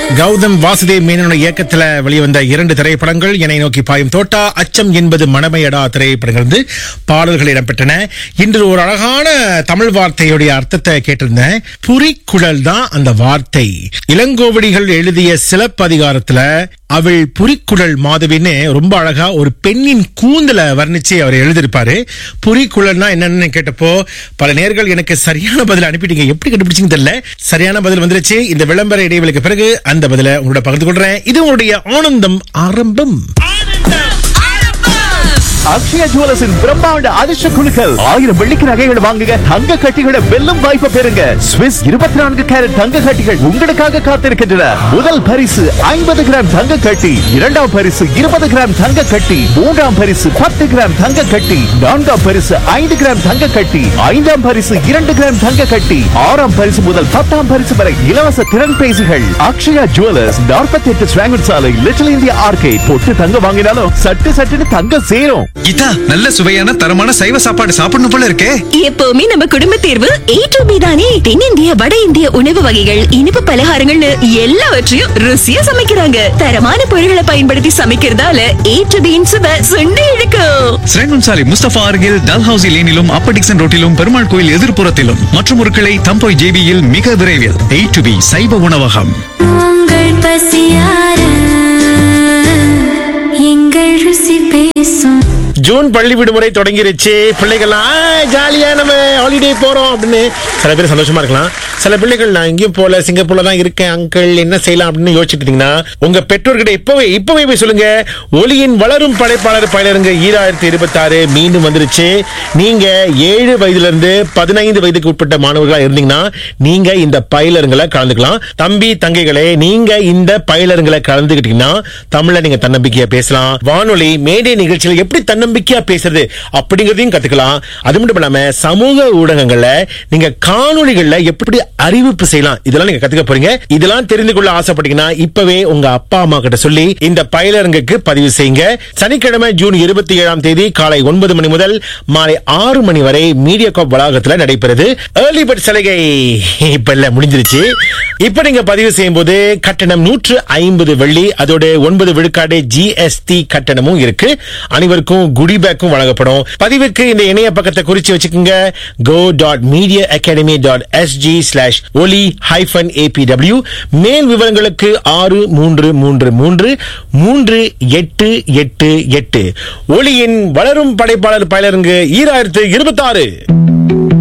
கௌதம் வாசுதேவ் மேனனோட இயக்கத்துல வெளிவந்த இரண்டு திரைப்படங்கள் என்னை நோக்கி பாயும் தோட்டா அச்சம் என்பது மனமையடா திரைப்படங்கள் வந்து பாடல்கள் இடம்பெற்றன இன்று ஒரு அழகான தமிழ் வார்த்தையுடைய அர்த்தத்தை கேட்டிருந்தேன் புரிக்குழல் தான் அந்த வார்த்தை இளங்கோவடிகள் எழுதிய சிலப்பதிகாரத்துல அவள் புரிக்குழல் மாதவின்னு ரொம்ப அழகா ஒரு பெண்ணின் கூந்தல வர்ணிச்சு அவர் எழுதியிருப்பாரு புரிக்குழல்னா என்னன்னு கேட்டப்போ பல நேர்கள் எனக்கு சரியான பதில் அனுப்பிட்டீங்க எப்படி கண்டுபிடிச்சிங்க தெரியல சரியான பதில் வந்துருச்சு இந்த விளம்பர இடைவெளிக்கு பிறகு அந்த பதில உங்களோட பகிர்ந்து கொள்றேன் இது உங்களுடைய ஆனந்தம் ஆரம்பம் அக்ஷயா ஜுவல்லர்ஸின் பிரம்மாண்ட அதிர்ஷ்ட குழுக்கள் ஆயிரம் வெள்ளிக்கு நகைகள் வாங்குங்க தங்க கட்டிகளை வெல்லும் வாய்ப்பை பெறுங்க ஸ்விஸ் இருபத்தி நான்கு கேரட் தங்க கட்டிகள் உங்களுக்காக காத்திருக்கின்றன முதல் பரிசு ஐம்பது கிராம் தங்க கட்டி இரண்டாம் பரிசு இருபது கிராம் தங்க கட்டி மூன்றாம் பரிசு பத்து கிராம் தங்க கட்டி நான்காம் பரிசு ஐந்து கிராம் தங்க கட்டி ஐந்தாம் பரிசு இரண்டு கிராம் தங்க கட்டி ஆறாம் பரிசு முதல் பத்தாம் பரிசு வரை இலவச திறன் பேசிகள் அக்ஷயா ஜுவல்லர்ஸ் நாற்பத்தி எட்டு ஸ்வாங்கன் சாலை லிட்டில் இந்தியா ஆர்கேட் பொட்டு தங்க வாங்கினாலும் சட்டு சட்டுன்னு தங்க சேரும் கீதா நல்ல சுவையான தரமான சைவ சாப்பாடு சாப்பிடணும் போல இருக்கே எப்பவுமே நம்ம குடும்ப தேர்வு ஏ டு பி தானே தென்னிந்திய வட இந்திய உணவு வகைகள் இனிப்பு பலகாரங்கள்னு எல்லாவற்றையும் ருசியா சமைக்கிறாங்க தரமான பொருட்களை பயன்படுத்தி சமைக்கிறதால ஏ டு பியின் சுவை சுண்டி இழுக்கும் ஸ்ரேங்குன் சாலை முஸ்தபா அருகில் டல்ஹவுசி லேனிலும் அப்பர் டிக்சன் ரோட்டிலும் பெருமாள் கோயில் எதிர்ப்புறத்திலும் மற்றும் ஒரு கிளை தம்போய் ஜேபியில் மிக விரைவில் ஏ டு பி சைவ உணவகம் உங்கள் பசியார எங்கள் ருசி பேசும் ஜூன் பள்ளி விடுமுறை தொடங்கிருச்சு பிள்ளைகள்லாம் ஜாலியா நம்ம ஹாலிடே போறோம் அப்படின்னு சில பேர் சந்தோஷமா இருக்கலாம் சில பிள்ளைகள் நான் எங்கேயும் போல சிங்கப்பூர்ல தான் இருக்கேன் அங்கிள் என்ன செய்யலாம் அப்படின்னு யோசிச்சுட்டு இருந்தீங்கன்னா உங்க பெற்றோர்கிட்ட இப்பவே இப்பவே போய் சொல்லுங்க ஒளியின் வளரும் படைப்பாளர் பயிலருங்க ஈராயிரத்தி இருபத்தி ஆறு மீண்டும் வந்துருச்சு நீங்க ஏழு வயதுல இருந்து பதினைந்து வயதுக்கு உட்பட்ட மாணவர்களா இருந்தீங்கன்னா நீங்க இந்த பயிலருங்களை கலந்துக்கலாம் தம்பி தங்கைகளே நீங்க இந்த பயிலருங்களை கலந்துக்கிட்டீங்கன்னா தமிழ்ல நீங்க தன்னம்பிக்கையா பேசலாம் வானொலி மேடை நிகழ்ச்சியில எப்படி தன்னம்பிக்கையா பேசுறது அப்படிங்கறதையும் கத்துக்கலாம் அது மட்டும் இல்லாம சமூக ஊடகங்கள்ல நீங்க காணொளிகள்ல எப்படி அறிவிப்பு செய்யலாம் இதெல்லாம் நீங்க கத்துக்க போறீங்க இதெல்லாம் தெரிந்து கொள்ள ஆசைப்பட்டீங்கன்னா இப்பவே உங்க அப்பா அம்மா கிட்ட சொல்லி இந்த பயிலரங்குக்கு பதிவு செய்யுங்க சனிக்கிழமை ஜூன் இருபத்தி ஏழாம் தேதி காலை ஒன்பது மணி முதல் மாலை ஆறு மணி வரை மீடியா காப் வளாகத்துல நடைபெறுது ஏர்லி பர்ட் சலுகை இப்ப இல்ல முடிஞ்சிருச்சு இப்ப நீங்க பதிவு செய்யும் போது கட்டணம் நூற்று ஐம்பது வெள்ளி அதோட ஒன்பது விழுக்காடு ஜிஎஸ்டி கட்டணமும் இருக்கு அனைவருக்கும் குடி பேக்கும் வழங்கப்படும் பதிவுக்கு இந்த இணைய பக்கத்தை குறிச்சு வச்சுக்கோங்க go dot media academy dot SG slash Oli hyphen ABW மேல் விவரங்களுக்கு ஆறு மூன்று மூன்று மூன்று மூன்று எட்டு எட்டு எட்டு ஒளியின் வளரும் படைப்பாளர் பயிலரங்கு ஈராயிரத்து இருபத்தாறு